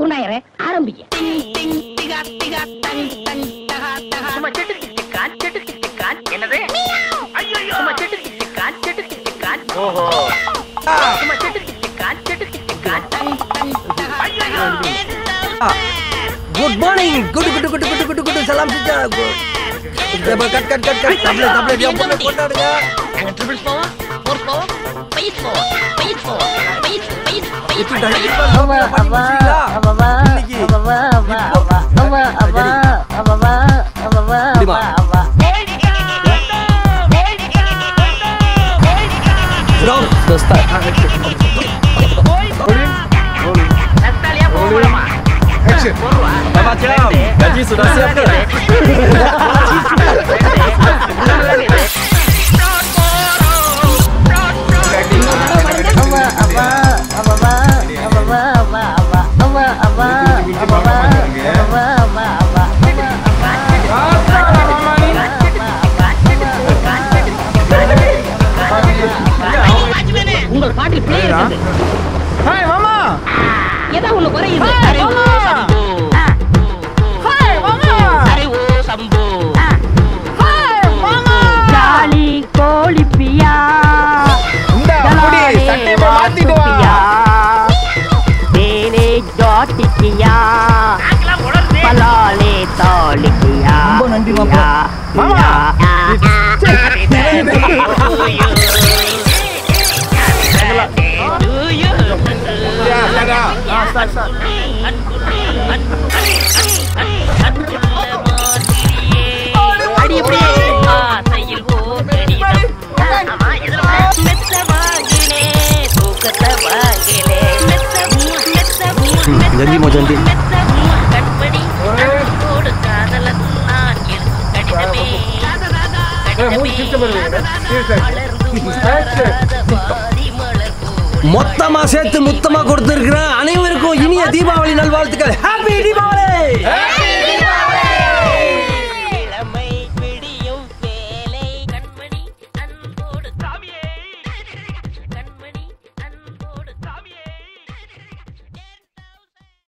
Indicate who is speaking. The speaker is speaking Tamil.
Speaker 1: குருநாயரே ஆரம்பிக்க
Speaker 2: சும்மா செட்டு திக்கான் செட்டு திக்கான் என்னது ஐயோ சும்மா செட்டு திக்கான் செட்டு திக்கான் ஓஹோ சும்மா செட்டு திக்கான் செட்டு திக்கான் ஐயோ
Speaker 3: good morning good good good good good good सलाम सीधा जब कट कट कट कट तबले तबले दिया बोले கொண்டாடுங்க
Speaker 2: triple four four four five four five four five five
Speaker 3: இது கண்டிப்பா பண்ணி முடிச்சீங்களா இன்னைக்கு இப்போ முடியுமா Stop. The start.
Speaker 2: நஸ்தாலியா போகலாமா
Speaker 3: Bapak Jam, gaji sudah siap ke?
Speaker 1: உங்கள் பாட்டில் பிழை இருக்குது
Speaker 4: ஹாய் மாமா
Speaker 1: ஏதோ ஒண்ணு குறையுது
Speaker 4: ஹாய் மாமா ஹாய் மாமா
Speaker 2: அரே ஓ சம்போ
Speaker 4: ஹாய் மாமா
Speaker 1: ஜாலி கோழி பியா
Speaker 4: இந்த முடி சட்டை இப்ப மாத்திட்டு வா
Speaker 1: தேனே ஜாட்டிக்கியா பலாலே தாளிக்கியா ரொம்ப நன்றி
Speaker 4: மாமா.
Speaker 2: அடி அப்படியே ஆசையில் ஓடிடம் ஆமா இதுல மெத்த வாங்கினே தூக்கத்தை வாங்கினே மெத்த மெத்த
Speaker 3: ஜல்தி மோ ஜல்தி
Speaker 2: கண்படி கண்போடு காதலன் நான் எழுதும் கடிதமே மொத்தமா
Speaker 3: மொத்தமா சேர்த்து முத்தமா கொடுத்திருக்கிறேன் அனைவருக்கும் இனிய தீபாவளி நல்வாழ்த்துக்கள் ஹாப்பி தீபாவளி